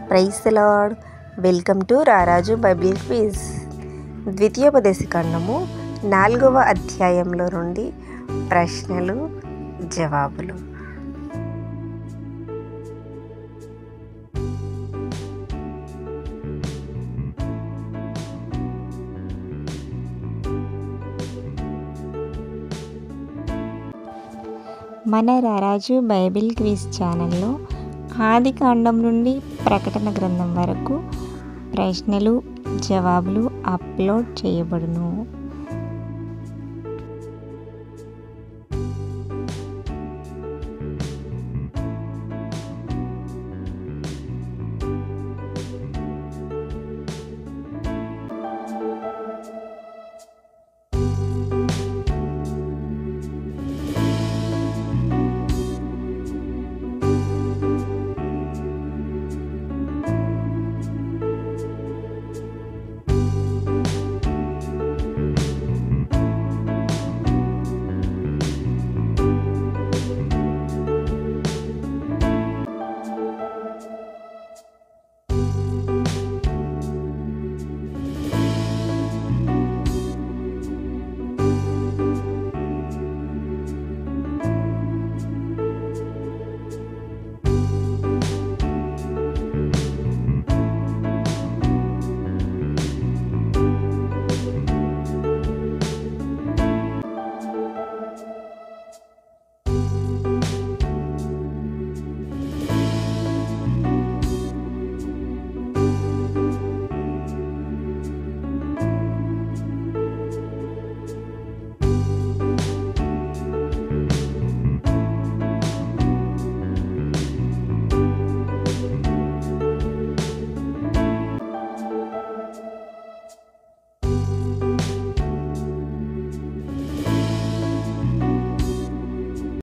price Lord welcome to Raraju Bible quiz ద్వితీయోపదేశకాండము నాలుగవ అధ్యాయంలో నుండి ప్రశ్నలు జవాబులు మన రారాజు బైబిల్ క్విజ్ ఛానల్లో ఆది కాండం నుండి ప్రకటన గ్రంథం వరకు ప్రశ్నలు జవాబులు అప్లోడ్ చేయబడును